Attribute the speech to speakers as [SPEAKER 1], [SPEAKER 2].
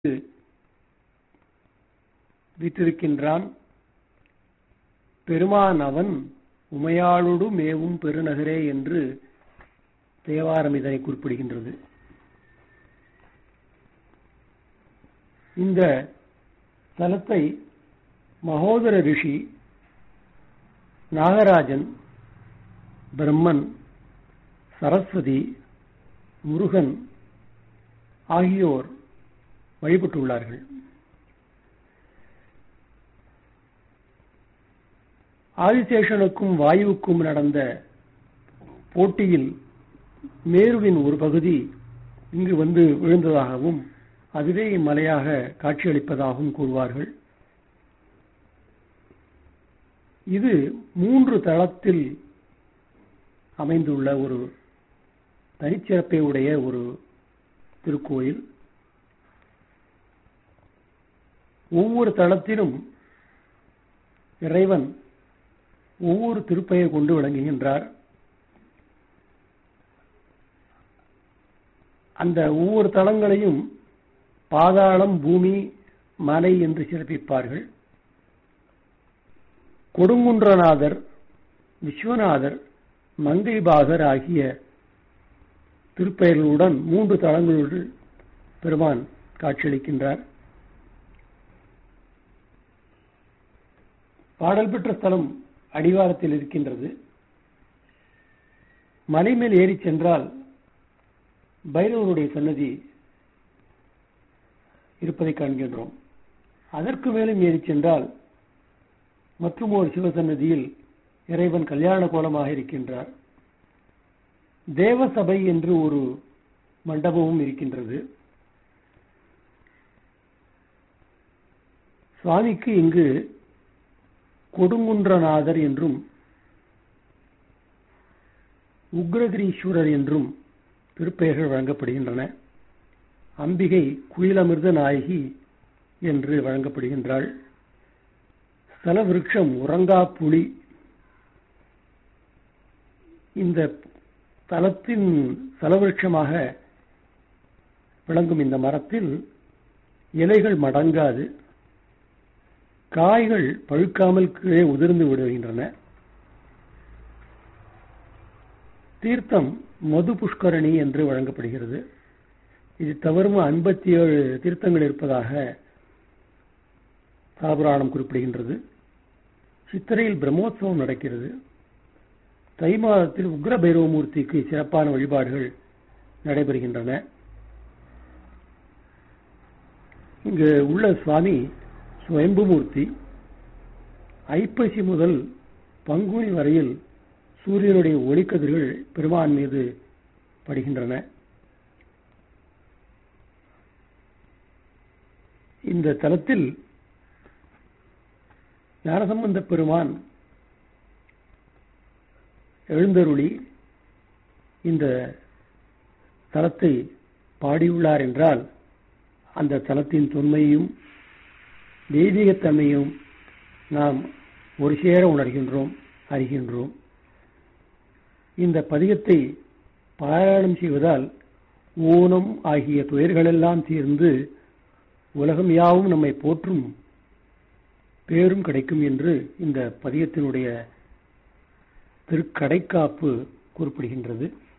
[SPEAKER 1] வீற்றிருக்கின்றான் பெருமான் அவன் உமையாளோடு மேவும் பெருநகரே என்று தேவாரம் இதனை குறிப்பிடுகின்றது இந்த தலத்தை மகோதர ரிஷி நாகராஜன் பிரம்மன் சரஸ்வதி முருகன் ஆகியோர் வழிபட்டுள்ளார்கள் ஆதிசேஷனுக்கும் வாயுவுக்கும் நடந்த போட்டியில் மேருவின் ஒரு பகுதி இங்கு வந்து விழுந்ததாகவும் அதுவே இம்மலையாக காட்சியளிப்பதாகவும் கூறுவார்கள் இது மூன்று தளத்தில் அமைந்துள்ள ஒரு தனிச்சிறப்பை உடைய ஒரு திருக்கோயில் ஒவ்வொரு தளத்திலும் இறைவன் ஒவ்வொரு திருப்பெயர் கொண்டு விளங்குகின்றார் அந்த ஒவ்வொரு தளங்களையும் பாதாளம் பூமி மலை என்று சிறப்பிப்பார்கள் கொடுங்குன்றநாதர் விஸ்வநாதர் மங்கைபாகர் ஆகிய திருப்பெயர்களுடன் மூன்று தளங்களோடு பெருமான் காட்சியளிக்கின்றார் பாடல் பெற்ற ஸ்தலம் அடிவாரத்தில் இருக்கின்றது மலை மேல் ஏறி சென்றால் பைரவருடைய சன்னதி இருப்பதை காண்கின்றோம் அதற்கு மேலும் ஏறி சென்றால் மற்றும் ஒரு சிவசன்னதியில் இறைவன் கல்யாண கோலமாக இருக்கின்றார் தேவசபை என்று ஒரு மண்டபமும் இருக்கின்றது சுவாமிக்கு இங்கு கொடுங்குன்றநாதர் என்றும் உக்ரகிரீஸ்வரர் என்றும் திருப்பெயர்கள் வழங்கப்படுகின்றன அம்பிகை குயிலமிர்த நாயகி என்று வழங்கப்படுகின்றாள் ஸ்தல விருட்சம் உறங்கா புலி இந்த தலத்தின் ஸ்தலவிருட்சமாக விளங்கும் இந்த மரத்தில் இலைகள் மடங்காது காய்கள் பழுக்காமல் கீழே உதிர்ந்து விடுகின்றன தீர்த்தம் மது புஷ்கரணி என்று வழங்கப்படுகிறது இது தவறும் ஐம்பத்தி ஏழு தீர்த்தங்கள் இருப்பதாக சாபுராணம் குறிப்பிடுகின்றது சித்திரையில் பிரம்மோத்சவம் நடக்கிறது தை மாதத்தில் உக்ர பைரவமூர்த்திக்கு சிறப்பான வழிபாடுகள் நடைபெறுகின்றன இங்கு உள்ள சுவாமி சுயம்புமூர்த்தி ஐப்பசி முதல் பங்குனி வரையில் சூரியனுடைய ஒளிக்கதிர்கள் பெருமான் மீது படுகின்றன இந்த தலத்தில் ஞானசம்பந்த பெருமான் எழுந்தருளி இந்த தலத்தை பாடியுள்ளார் என்றால் அந்த தலத்தின் தொன்மையும் தெய்வீகத்தன்மையும் நாம் ஒரு சேர உணர்கின்றோம் அறிகின்றோம் இந்த பதிகத்தை பாராயணம் செய்வதால் ஊனம் ஆகிய துயர்களெல்லாம் தீர்ந்து உலகம் யாவும் நம்மை போற்றும் பேரும் கிடைக்கும் என்று இந்த பதிகத்தினுடைய திருக்கடைக்காப்பு குறிப்பிடுகின்றது